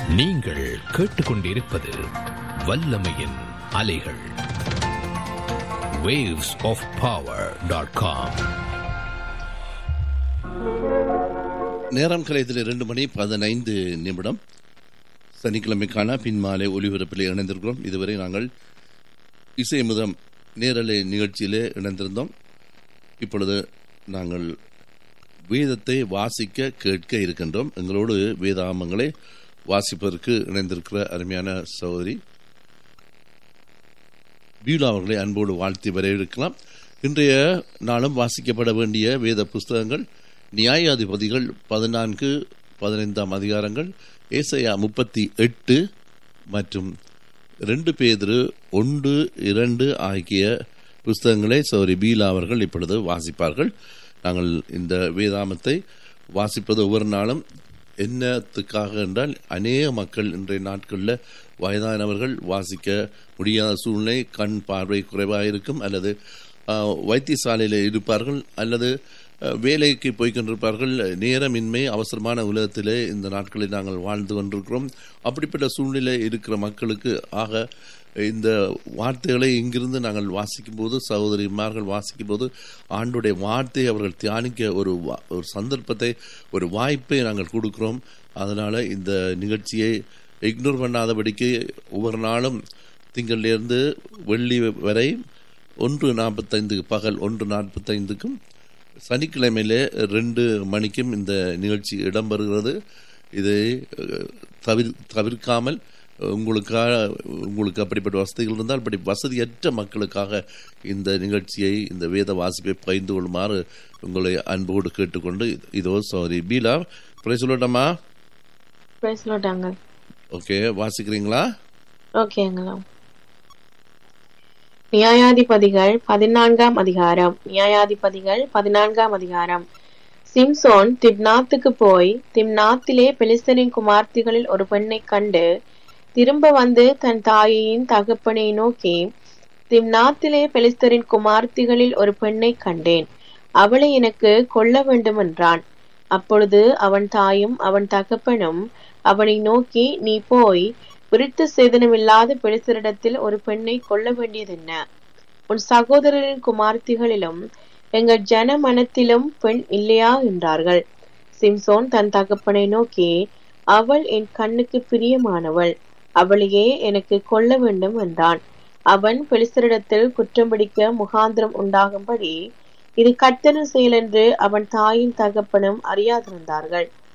நீங்கள் கேட்டுக்கொண்டிருப்பது வல்லமையின் அலைகள் waves of power.com நேரம் கலையத்தில் இரண்டு மணி பதினைந்து நிமிடம் சனிக்கிழமைக்கான பின்மாலை ஒலிபரப்பில் இணைந்திருக்கிறோம் இதுவரை நாங்கள் இசை முதம் நேரலை நிகழ்ச்சியிலே இணைந்திருந்தோம் இப்பொழுது நாங்கள் வேதத்தை வாசிக்க கேட்க இருக்கின்றோம் எங்களோடு வேதாமங்களை வாசிப்பதற்கு இணைந்திருக்கிற அருமையான சகோதரி பீலா அவர்களை அன்போடு வாழ்த்தி வரவேற்கலாம் இன்றைய நாளும் வாசிக்கப்பட வேண்டிய வேத புஸ்தகங்கள் நியாயாதிபதிகள் பதினான்கு பதினைந்தாம் அதிகாரங்கள் ஏசையா முப்பத்தி எட்டு மற்றும் ரெண்டு பேதிரு ஒன்று இரண்டு ஆகிய புஸ்தகங்களை சௌரி பீலா அவர்கள் இப்பொழுது வாசிப்பார்கள் நாங்கள் இந்த வேதாமத்தை வாசிப்பது ஒவ்வொரு நாளும் என்னத்துக்காக என்றால் அநேக மக்கள் இன்றைய நாட்களில் வயதானவர்கள் வாசிக்க முடியாத சூழ்நிலை கண் பார்வை குறைவாக இருக்கும் அல்லது ஆஹ், வைத்தியசாலையில் இருப்பார்கள் அல்லது அஹ், வேலைக்கு போய் கொண்டிருப்பார்கள் நேரமின்மை அவசரமான உலகத்திலே இந்த நாட்களில் நாங்கள் வாழ்ந்து கொண்டிருக்கிறோம் அப்படிப்பட்ட சூழ்நிலை இருக்கிற மக்களுக்கு ஆக இந்த வார்த்தைகளை இங்கிருந்து நாங்கள் வாசிக்கும் போது சகோதரிமார்கள் வாசிக்கும் போது ஆண்டுடைய வார்த்தையை அவர்கள் தியானிக்க ஒரு வா- ஒரு சந்தர்ப்பத்தை ஒரு வாய்ப்பை நாங்கள் கொடுக்கிறோம் அதனால இந்த நிகழ்ச்சியை இக்னோர் பண்ணாதபடிக்கு ஒவ்வொரு நாளும் திங்களிலிருந்து வெள்ளி வரை ஒன்று நாற்பத்தைந்துக்கு பகல் ஒன்று நாற்பத்தைந்துக்கும் சனிக்கிழமையிலே ரெண்டு மணிக்கும் இந்த நிகழ்ச்சி இடம்பெறுகிறது இதை அஹ், தவிர் தவிர்க்காமல் உங்களுக்காக உங்களுக்கு அப்படிப்பட்ட வசதிகள் இருந்தால் அப்படி வசதியற்ற மக்களுக்காக இந்த நிகழ்ச்சியை இந்த வேத வாசிப்பை பகிர்ந்து கொள்ளுமாறு உங்களை அன்போடு கேட்டுக்கொண்டு இதோ சாரி பீலா பிறை சொல்லட்டமா பேசலோட்டாங்க ஓகே வாசிக்கிறீங்களா ஓகேங்களா நியாயாதிபதிகள் பதினான்காம் அதிகாரம் நியாயாதிபதிகள் பதினான்காம் அதிகாரம் சிம்சோன் திம்னாத்துக்கு போய் திம்னாத்திலே பெலிஸ்தரின் குமார்த்திகளில் ஒரு பெண்ணைக் கண்டு திரும்ப வந்து தன் தாயையின் தகப்பனை நோக்கி திம்னாத்திலே பெலிஸ்தரின் குமார்த்திகளில் ஒரு பெண்ணைக் கண்டேன் அவளை எனக்கு கொல்ல வேண்டும் என்றான் அப்பொழுது அவன் தாயும் அவன் தகப்பனும் அவனை நோக்கி நீ போய் விருத்த சேதனமில்லாத பெலிஸ்தரிடத்தில் ஒரு பெண்ணை கொல்ல வேண்டியதென்ன உன் சகோதரரின் குமார்த்திகளிலும் எங்கள் ஜன மனத்திலும் பெண் இல்லையா என்றார்கள் சிம்சோன் தன் தகப்பனை நோக்கி அவள் என் கண்ணுக்கு பிரியமானவள் அவளையே எனக்கு கொல்ல வேண்டும் என்றான் அவன் பெலிஸ்தரிடத்தில் குற்றம் பிடிக்க முகாந்திரம் உண்டாகும்படி இது கர்த்தரின் செயல் என்று அவன் தாயின் தகப்பனும் அறியாதிருந்தார்கள்